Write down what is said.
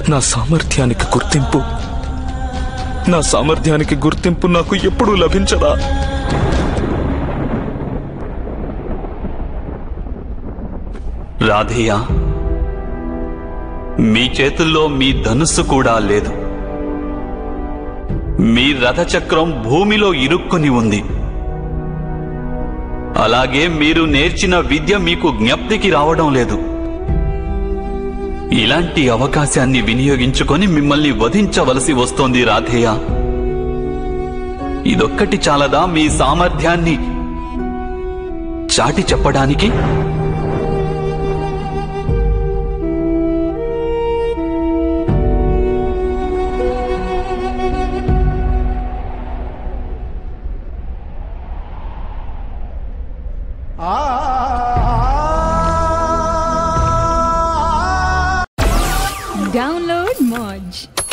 నా సామర్థ్యానికి గుర్తింపు నా సామర్థ్యానికి గుర్తింపు నాకు ఎప్పుడూ లభించదా రాధేయ మీ చేతుల్లో మీ ధనుస్సు కూడా లేదు మీ రథచక్రం భూమిలో ఇరుక్కుని ఉంది అలాగే మీరు నేర్చిన విద్య మీకు జ్ఞప్తికి రావడం లేదు ఇలాంటి అవకాశాన్ని వినియోగించుకొని మిమ్మల్ని వధించవలసి వస్తోంది రాధేయ ఇదొక్కటి చాలదా మీ సామర్థ్యాన్ని చాటి చెప్పడానికి Download Moj.